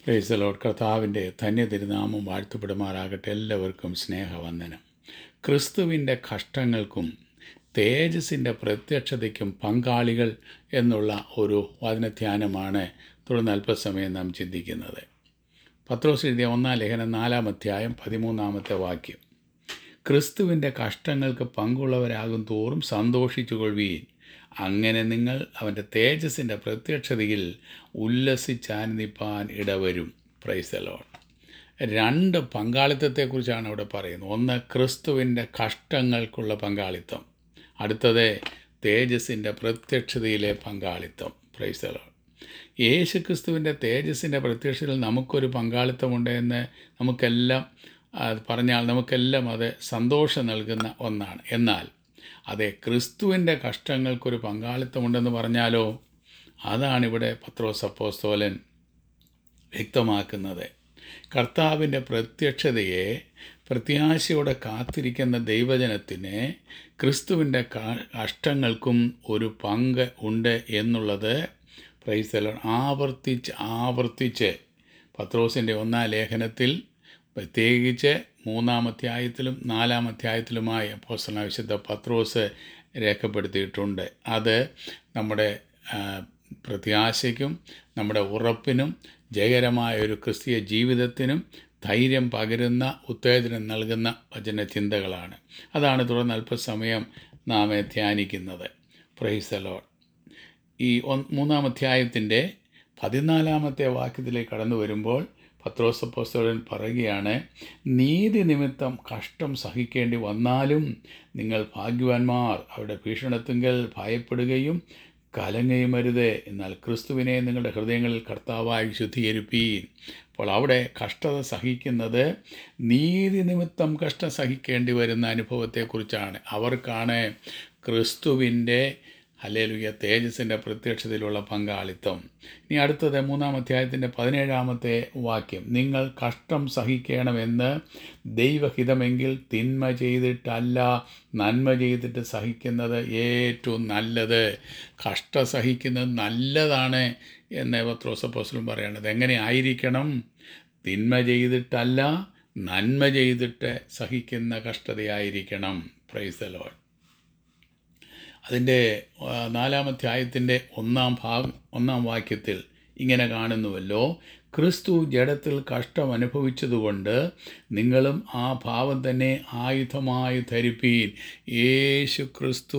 പ്രൈസലോട് കർത്താവിൻ്റെ ധന്യ തിരുനാമം വാഴ്ത്തപ്പെടുമാറാകട്ടെ എല്ലാവർക്കും സ്നേഹവന്ദനം ക്രിസ്തുവിൻ്റെ കഷ്ടങ്ങൾക്കും തേജസ്സിൻ്റെ പ്രത്യക്ഷതയ്ക്കും പങ്കാളികൾ എന്നുള്ള ഒരു വചനധ്യാനമാണ് തുടർന്ന് അല്പസമയം നാം ചിന്തിക്കുന്നത് പത്രോസ് എഴുതിയ ഒന്നാം ലേഖനം നാലാം അധ്യായം പതിമൂന്നാമത്തെ വാക്യം ക്രിസ്തുവിൻ്റെ കഷ്ടങ്ങൾക്ക് പങ്കുള്ളവരാകും തോറും സന്തോഷിച്ചുകൊള്ളുവീൻ അങ്ങനെ നിങ്ങൾ അവൻ്റെ തേജസ്സിൻ്റെ പ്രത്യക്ഷതയിൽ ഉല്ലസിച്ചാനന്ദിപ്പാൻ ഇടവരും പ്രൈസലോൺ രണ്ട് പങ്കാളിത്തത്തെക്കുറിച്ചാണ് ഇവിടെ പറയുന്നത് ഒന്ന് ക്രിസ്തുവിൻ്റെ കഷ്ടങ്ങൾക്കുള്ള പങ്കാളിത്തം അടുത്തത് തേജസ്സിൻ്റെ പ്രത്യക്ഷതയിലെ പങ്കാളിത്തം പ്രൈസലോൺ യേശു ക്രിസ്തുവിൻ്റെ തേജസ്സിൻ്റെ പ്രത്യക്ഷതയിൽ നമുക്കൊരു പങ്കാളിത്തമുണ്ട് എന്ന് നമുക്കെല്ലാം അത് പറഞ്ഞാൽ നമുക്കെല്ലാം അത് സന്തോഷം നൽകുന്ന ഒന്നാണ് എന്നാൽ അതെ ക്രിസ്തുവിൻ്റെ കഷ്ടങ്ങൾക്കൊരു പങ്കാളിത്തമുണ്ടെന്ന് പറഞ്ഞാലോ അതാണിവിടെ പത്രോസ് അപ്പോസ്തോലൻ വ്യക്തമാക്കുന്നത് കർത്താവിൻ്റെ പ്രത്യക്ഷതയെ പ്രത്യാശയോടെ കാത്തിരിക്കുന്ന ദൈവജനത്തിന് ക്രിസ്തുവിൻ്റെ കഷ്ടങ്ങൾക്കും ഒരു പങ്ക് ഉണ്ട് എന്നുള്ളത് പ്രൈസലോൺ ആവർത്തിച്ച് ആവർത്തിച്ച് പത്രോസിൻ്റെ ഒന്നാം ലേഖനത്തിൽ പ്രത്യേകിച്ച് മൂന്നാം അധ്യായത്തിലും നാലാം അധ്യായത്തിലുമായി അപ്പോസ്തലനായ വിശുദ്ധ പത്രോസ് രേഖപ്പെടുത്തിയിട്ടുണ്ട് അത് നമ്മുടെ പ്രത്യാശയ്ക്കും നമ്മുടെ ഉറപ്പിനും ജയകരമായ ഒരു ക്രിസ്തീയ ജീവിതത്തിനും ധൈര്യം പകരുന്ന ഉത്തേജനം നൽകുന്ന വചന ചിന്തകളാണ് അതാണ് തുടർന്ന് അല്പസമയം നാം ധ്യാനിക്കുന്നത് പ്രൈസലോൺ ഈ മൂന്നാം അധ്യായത്തിൻ്റെ പതിനാലാമത്തെ വാക്യത്തിലേക്ക് കടന്നു വരുമ്പോൾ പത്രോസപ്പോസ്തോലൻ പറയുകയാണ് നീതി നിമിത്തം കഷ്ടം സഹിക്കേണ്ടി വന്നാലും നിങ്ങൾ ഭാഗ്യവാന്മാർ അവരുടെ ഭീഷണത്തുങ്കൽ ഭയപ്പെടുകയും കലങ്ങയും അരുത് എന്നാൽ ക്രിസ്തുവിനെ നിങ്ങളുടെ ഹൃദയങ്ങളിൽ കർത്താവായി ശുദ്ധീകരിപ്പീൻ അപ്പോൾ അവിടെ കഷ്ടത സഹിക്കുന്നത് നീതി നിമിത്തം കഷ്ടം സഹിക്കേണ്ടി വരുന്ന അനുഭവത്തെക്കുറിച്ചാണ് അവർക്കാണ് ക്രിസ്തുവിൻ്റെ ഹലേലുയ തേജസ്സിൻ്റെ പ്രത്യക്ഷതയിലുള്ള പങ്കാളിത്തം ഇനി അടുത്തത് മൂന്നാം അധ്യായത്തിൻ്റെ പതിനേഴാമത്തെ വാക്യം നിങ്ങൾ കഷ്ടം സഹിക്കണമെന്ന് ദൈവഹിതമെങ്കിൽ തിന്മ ചെയ്തിട്ടല്ല നന്മ ചെയ്തിട്ട് സഹിക്കുന്നത് ഏറ്റവും നല്ലത് കഷ്ട സഹിക്കുന്നത് നല്ലതാണ് എന്ന് പത്രോസപ്പോസ്ലും പറയണത് എങ്ങനെ ആയിരിക്കണം തിന്മ ചെയ്തിട്ടല്ല നന്മ ചെയ്തിട്ട് സഹിക്കുന്ന കഷ്ടതയായിരിക്കണം പ്രൈസലോൺ അതിൻ്റെ നാലാം അധ്യായത്തിൻ്റെ ഒന്നാം ഭാഗം ഒന്നാം വാക്യത്തിൽ ഇങ്ങനെ കാണുന്നുവല്ലോ ക്രിസ്തു ജഡത്തിൽ കഷ്ടം അനുഭവിച്ചതുകൊണ്ട് നിങ്ങളും ആ ഭാവം തന്നെ ആയുധമായി ധരിപ്പീൻ യേശു ക്രിസ്തു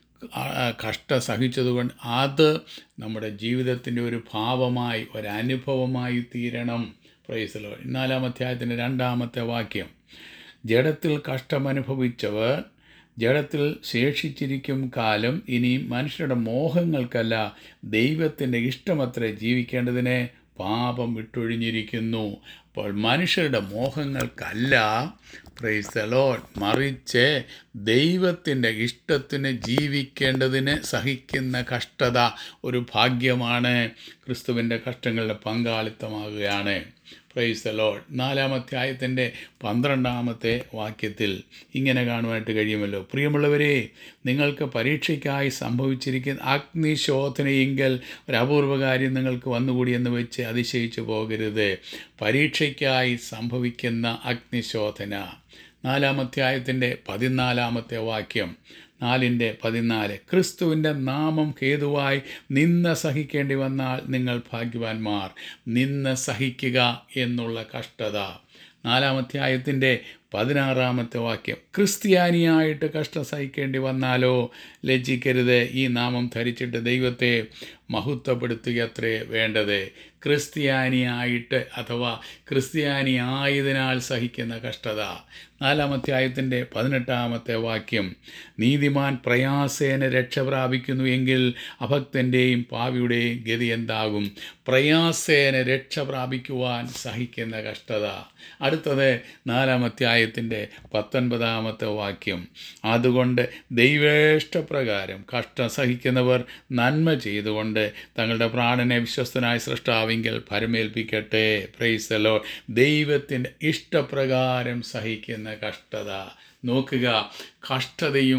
കഷ്ട സഹിച്ചതുകൊണ്ട് അത് നമ്മുടെ ജീവിതത്തിൻ്റെ ഒരു ഭാവമായി ഒരനുഭവമായി തീരണം പ്രൈസലോ നാലാം അധ്യായത്തിൻ്റെ രണ്ടാമത്തെ വാക്യം ജഡത്തിൽ കഷ്ടമനുഭവിച്ചവർ ജഡത്തിൽ ശേഷിച്ചിരിക്കും കാലം ഇനി മനുഷ്യരുടെ മോഹങ്ങൾക്കല്ല ദൈവത്തിൻ്റെ ഇഷ്ടമത്ര ജീവിക്കേണ്ടതിനെ പാപം വിട്ടൊഴിഞ്ഞിരിക്കുന്നു അപ്പോൾ മനുഷ്യരുടെ മോഹങ്ങൾക്കല്ല പ്രൈസലോൺ മറിച്ച് ദൈവത്തിൻ്റെ ഇഷ്ടത്തിന് ജീവിക്കേണ്ടതിന് സഹിക്കുന്ന കഷ്ടത ഒരു ഭാഗ്യമാണ് ക്രിസ്തുവിൻ്റെ കഷ്ടങ്ങളുടെ പങ്കാളിത്തമാകുകയാണ് പ്രൈസ് ലോഡ് നാലാമധ്യായത്തിൻ്റെ പന്ത്രണ്ടാമത്തെ വാക്യത്തിൽ ഇങ്ങനെ കാണുവാനായിട്ട് കഴിയുമല്ലോ പ്രിയമുള്ളവരെ നിങ്ങൾക്ക് പരീക്ഷയ്ക്കായി സംഭവിച്ചിരിക്കുന്ന അഗ്നിശോധനയെങ്കിൽ ഒരു അപൂർവ കാര്യം നിങ്ങൾക്ക് വന്നുകൂടി എന്ന് വെച്ച് അതിശയിച്ചു പോകരുത് പരീക്ഷയ്ക്കായി സംഭവിക്കുന്ന അഗ്നിശോധന നാലാമധ്യായത്തിൻ്റെ പതിനാലാമത്തെ വാക്യം നാലിൻ്റെ പതിനാല് ക്രിസ്തുവിൻ്റെ നാമം ഹേതുവായി നിന്ന സഹിക്കേണ്ടി വന്നാൽ നിങ്ങൾ ഭാഗ്യവാന്മാർ നിന്ന സഹിക്കുക എന്നുള്ള കഷ്ടത നാലാമധ്യായത്തിൻ്റെ പതിനാറാമത്തെ വാക്യം ക്രിസ്ത്യാനിയായിട്ട് കഷ്ടം സഹിക്കേണ്ടി വന്നാലോ ലജ്ജിക്കരുത് ഈ നാമം ധരിച്ചിട്ട് ദൈവത്തെ മഹത്വപ്പെടുത്തുകയത്രേ വേണ്ടത് ക്രിസ്ത്യാനിയായിട്ട് അഥവാ ക്രിസ്ത്യാനി ആയതിനാൽ സഹിക്കുന്ന കഷ്ടത നാലാമധ്യായത്തിൻ്റെ പതിനെട്ടാമത്തെ വാക്യം നീതിമാൻ പ്രയാസേന രക്ഷ പ്രാപിക്കുന്നു എങ്കിൽ അഭക്തൻ്റെയും പാവിയുടെയും ഗതി എന്താകും പ്രയാസേന രക്ഷ പ്രാപിക്കുവാൻ സഹിക്കുന്ന കഷ്ടത അടുത്തത് നാലാമധ്യായത്തിൻ്റെ പത്തൊൻപതാമത്തെ വാക്യം അതുകൊണ്ട് ദൈവേഷ്ടപ്രകാരം കഷ്ടം സഹിക്കുന്നവർ നന്മ ചെയ്തുകൊണ്ട് തങ്ങളുടെ പ്രാണനെ വിശ്വസ്തനായ സൃഷ്ടാവിങ്കൽ പരമേൽപ്പിക്കട്ടെ പ്രൈസലോ ദൈവത്തിൻ്റെ ഇഷ്ടപ്രകാരം സഹിക്കുന്ന കഷ്ടത നോക്കുക കഷ്ടതയും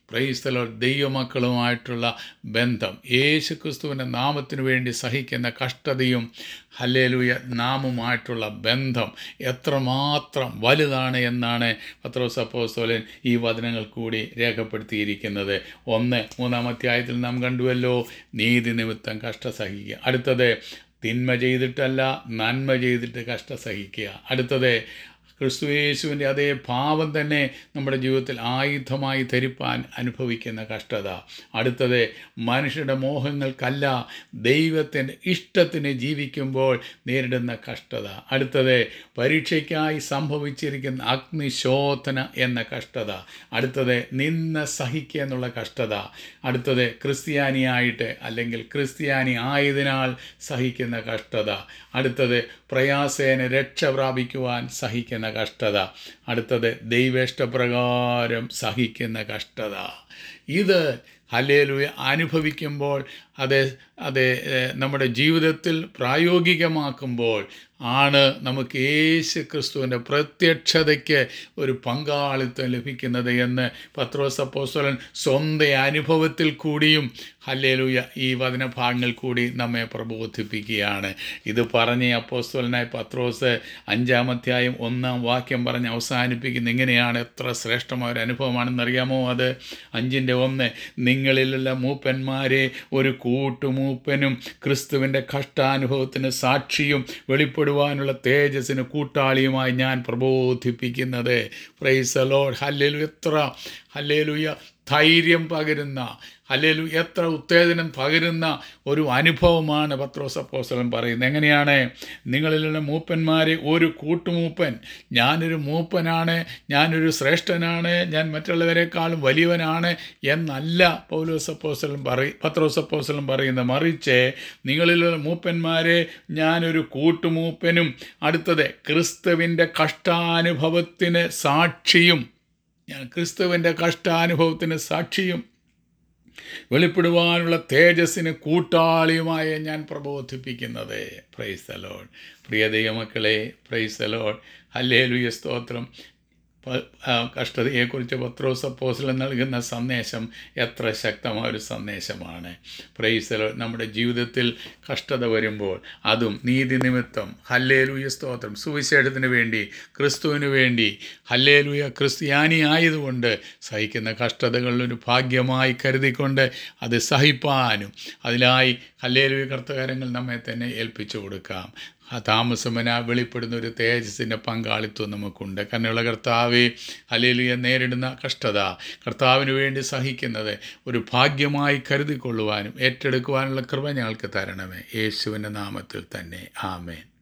പ്രൈസ്തലോ ദൈവമക്കളുമായിട്ടുള്ള ബന്ധം യേശു ക്രിസ്തുവിൻ്റെ നാമത്തിനു വേണ്ടി സഹിക്കുന്ന കഷ്ടതയും ഹല്ലേലൂയ നാമുമായിട്ടുള്ള ബന്ധം എത്രമാത്രം വലുതാണ് എന്നാണ് പത്രോസ് അപ്പോസ്തലൻ ഈ വചനങ്ങൾ കൂടി രേഖപ്പെടുത്തിയിരിക്കുന്നത് ഒന്ന് മൂന്നാം അധ്യായത്തിൽ നാം കണ്ടുവല്ലോ നീതി നിമിത്തം കഷ്ട സഹിക്കുക അടുത്തത് തിന്മ ചെയ്തിട്ടല്ല നന്മ ചെയ്തിട്ട് കഷ്ട സഹിക്കുക അടുത്തത് ക്രിസ്തുയേശുവിൻ്റെ അതേ ഭാവം തന്നെ നമ്മുടെ ജീവിതത്തിൽ ആയുധമായി ധരിപ്പാൻ അനുഭവിക്കുന്ന കഷ്ടത അടുത്തത് മനുഷ്യരുടെ മോഹങ്ങൾക്കല്ല ദൈവത്തിൻ്റെ ഇഷ്ടത്തിന് ജീവിക്കുമ്പോൾ നേരിടുന്ന കഷ്ടത അടുത്തത് പരീക്ഷയ്ക്കായി സംഭവിച്ചിരിക്കുന്ന അഗ്നിശോധന എന്ന കഷ്ടത അടുത്തത് നിന്ന സഹിക്കുക എന്നുള്ള കഷ്ടത അടുത്തത് ക്രിസ്ത്യാനിയായിട്ട് അല്ലെങ്കിൽ ക്രിസ്ത്യാനി ആയതിനാൽ സഹിക്കുന്ന കഷ്ടത അടുത്തത് പ്രയാസേന രക്ഷ പ്രാപിക്കുവാൻ സഹിക്കുന്ന കഷ്ടത അടുത്തത് ദൈവേഷ്ടപ്രകാരം സഹിക്കുന്ന കഷ്ടത ഇത് ഹല്ലേലൂയ അനുഭവിക്കുമ്പോൾ അത് അത് ഏഹ്, നമ്മുടെ ജീവിതത്തിൽ പ്രായോഗികമാക്കുമ്പോൾ ആണ് നമുക്ക് യേശു ക്രിസ്തുവിൻ്റെ പ്രത്യക്ഷതയ്ക്ക് ഒരു പങ്കാളിത്തം ലഭിക്കുന്നത് എന്ന് പത്രോസ് അപ്പോസ്തലൻ സ്വന്തം അനുഭവത്തിൽ കൂടിയും ഹല്ലേലൂയ ഈ വചനഭാഗങ്ങൾ കൂടി നമ്മെ പ്രബോധിപ്പിക്കുകയാണ് ഇത് പറഞ്ഞ് അപ്പോസ്തലനായ പത്രോസ് അഞ്ചാമധ്യായം ഒന്നാം വാക്യം പറഞ്ഞ് അവസാനിപ്പിക്കുന്ന ഇങ്ങനെയാണ് എത്ര ശ്രേഷ്ഠമായ ഒരു അനുഭവമാണെന്നറിയാമോ അത് അഞ്ചിൻ്റെ ഒന്ന് നിങ്ങളിലുള്ള മൂപ്പന്മാരെ ഒരു കൂട്ടുമൂപ്പനും ക്രിസ്തുവിൻ്റെ കഷ്ടാനുഭവത്തിന് സാക്ഷിയും വെളിപ്പെടുവാനുള്ള തേജസ്സിന് കൂട്ടാളിയുമായി ഞാൻ പ്രബോധിപ്പിക്കുന്നത് പ്രൈസ് ലോഡ് ഹല്ലേലു എത്ര ഹല്ലേലുയ ധൈര്യം പകരുന്ന ഹല്ലേലു എത്ര ഉത്തേജനം പകരുന്ന ഒരു അനുഭവമാണ് പത്രോസ് അപ്പോസ്തലൻ പറയുന്നത് എങ്ങനെയാണ് നിങ്ങളിലുള്ള മൂപ്പന്മാരെ ഒരു കൂട്ടുമൂപ്പൻ ഞാനൊരു മൂപ്പനാണ് ഞാനൊരു ശ്രേഷ്ഠനാണ് ഞാൻ മറ്റുള്ളവരെക്കാളും വലിയവനാണ് എന്നല്ല പൗലോസ് അപ്പോസ്തലൻ പറയും പത്രോസ് അപ്പോസ്തലൻ പറയുന്നത് മറിച്ച് നിങ്ങളിലുള്ള മൂപ്പന്മാരെ ഞാനൊരു കൂട്ടുമൂപ്പനും അടുത്തത് ക്രിസ്തുവിൻ്റെ കഷ്ടാനുഭവത്തിന് സാക്ഷിയും ഞാൻ ക്രിസ്തുവിൻ്റെ കഷ്ടാനുഭവത്തിന് സാക്ഷിയും വെളിപ്പെടുവാനുള്ള തേജസ്സിന് കൂട്ടാളിയുമായ ഞാൻ പ്രബോധിപ്പിക്കുന്നത് പ്രൈസ് അലോൺ പ്രിയ ദൈവമക്കളെ പ്രൈസ് അലോൺ ഹല്ലേലുയ സ്തോത്രം പ- ആ, കഷ്ടതയെക്കുറിച്ച് പത്രോസ് അപ്പോസ്തലൻ നൽകുന്ന സന്ദേശം എത്ര ശക്തമായ ഒരു സന്ദേശമാണ് പ്രൈസലോ നമ്മുടെ ജീവിതത്തിൽ കഷ്ടത വരുമ്പോൾ അതും നീതി നിമിത്തം ഹല്ലേലൂയ സ്തോത്രം സുവിശേഷത്തിന് വേണ്ടി ക്രിസ്തുവിന് വേണ്ടി ഹല്ലേലൂയ ക്രിസ്ത്യാനി ആയതുകൊണ്ട് സഹിക്കുന്ന കഷ്ടതകളിലൊരു ഭാഗ്യമായി കരുതിക്കൊണ്ട് അത് സഹിപ്പാനും അതിലായി ഹല്ലേലൂയ കർത്തകാരങ്ങൾ നമ്മെ തന്നെ ഏൽപ്പിച്ചു കൊടുക്കാം ആ താമസമന വെളിപ്പെടുന്ന ഒരു തേജസ്സിൻ്റെ പങ്കാളിത്തം നമുക്കുണ്ട് കണ്ണുള്ള കർത്താവെ ഹലേലുയ നേരിടുന്ന കഷ്ടത കർത്താവിന് വേണ്ടി സഹിക്കുന്നത് ഒരു ഭാഗ്യമായി കരുതിക്കൊള്ളുവാനും ഏറ്റെടുക്കുവാനുള്ള കൃപ ഞങ്ങൾക്ക് തരണമേ യേശുവിൻ്റെ നാമത്തിൽ തന്നെ ആമേൻ